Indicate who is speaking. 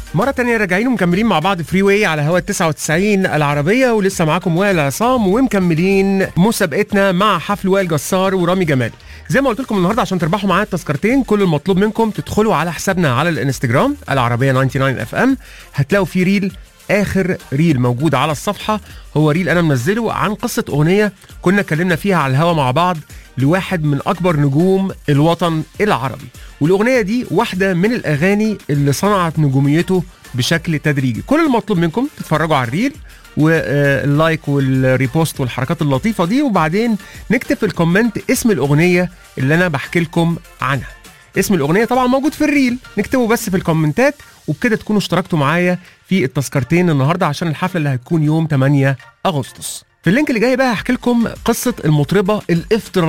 Speaker 1: مرة تانية راجعين ومكملين مع بعض فري واي على هوا 99 العربية ولسه معاكم وائل عصام ومكملين مسابقتنا مع حفل وائل جسار ورامي جمال. زي ما قلت لكم النهارده عشان تربحوا معايا التذكرتين كل المطلوب منكم تدخلوا على حسابنا على الانستجرام العربية 99 اف ام هتلاقوا فيه ريل اخر ريل موجود على الصفحة هو ريل انا منزله عن قصة اغنية كنا اتكلمنا فيها على الهوا مع بعض لواحد من اكبر نجوم الوطن العربي والاغنيه دي واحده من الاغاني اللي صنعت نجوميته بشكل تدريجي كل المطلوب منكم تتفرجوا على الريل واللايك والريبوست والحركات اللطيفه دي وبعدين نكتب في الكومنت اسم الاغنيه اللي انا بحكي لكم عنها اسم الاغنيه طبعا موجود في الريل نكتبه بس في الكومنتات وبكده تكونوا اشتركتوا معايا في التذكرتين النهارده عشان الحفله اللي هتكون يوم 8 اغسطس في اللينك اللي جاي بقى هحكي لكم قصه المطربه الافتراضيه